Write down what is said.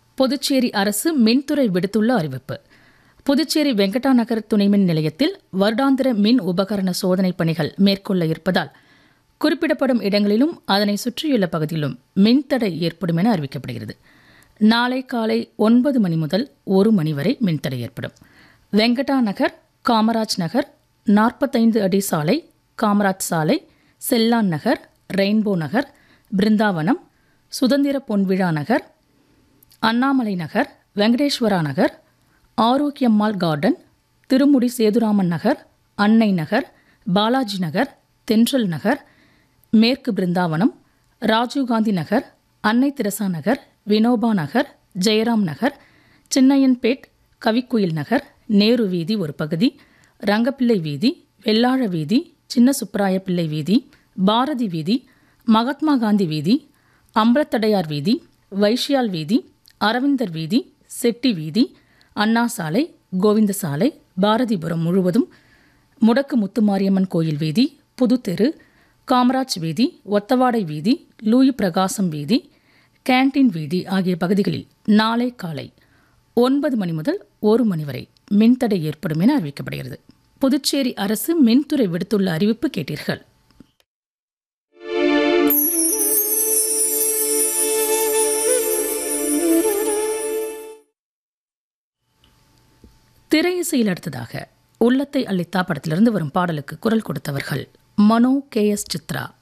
புதுச்சேரி அரசு மின்துறை விடுத்துள்ள அறிவிப்பு புதுச்சேரி வெங்கடா நகர் துணைமின் நிலையத்தில் வருடாந்திர மின் உபகரண சோதனை பணிகள் மேற்கொள்ள இருப்பதால் குறிப்பிடப்படும் இடங்களிலும் அதனை சுற்றியுள்ள பகுதியிலும் மின்தடை ஏற்படும் என அறிவிக்கப்படுகிறது நாளை காலை ஒன்பது மணி முதல் ஒரு மணி வரை மின்தடை ஏற்படும் வெங்கடா நகர் காமராஜ் நகர் நாற்பத்தைந்து அடி சாலை காமராஜ் சாலை செல்லான் நகர் ரெயின்போ நகர் பிருந்தாவனம் சுதந்திர பொன்விழா நகர் அண்ணாமலை நகர் வெங்கடேஸ்வரா நகர் ஆரோக்கியம்மாள் கார்டன் திருமுடி சேதுராமன் நகர் அன்னை நகர் பாலாஜி நகர் தென்றல் நகர் மேற்கு பிருந்தாவனம் ராஜீவ்காந்தி நகர் அன்னை தெரசா நகர் வினோபா நகர் ஜெயராம் நகர் சின்னையன்பேட் கவிக்குயில் நகர் நேரு வீதி ஒரு பகுதி ரங்கப்பிள்ளை வீதி வெள்ளாழ வீதி சின்ன சுப்பராய பிள்ளை வீதி பாரதி வீதி மகாத்மா காந்தி வீதி அம்பலத்தடையார் வீதி வைஷ்யால் வீதி அரவிந்தர் வீதி செட்டி வீதி அண்ணா சாலை கோவிந்த சாலை பாரதிபுரம் முழுவதும் முடக்கு முத்துமாரியம்மன் கோயில் வீதி புதுத்தெரு காமராஜ் வீதி ஒத்தவாடை வீதி லூயி பிரகாசம் வீதி கேண்டீன் வீதி ஆகிய பகுதிகளில் நாளை காலை ஒன்பது மணி முதல் ஒரு மணி வரை மின்தடை ஏற்படும் என அறிவிக்கப்படுகிறது புதுச்சேரி அரசு மின்துறை விடுத்துள்ள அறிவிப்பு கேட்டீர்கள் திரையிசையில் அடுத்ததாக உள்ளத்தை அள்ளித்தா படத்திலிருந்து வரும் பாடலுக்கு குரல் கொடுத்தவர்கள் மனோ கே எஸ் சித்ரா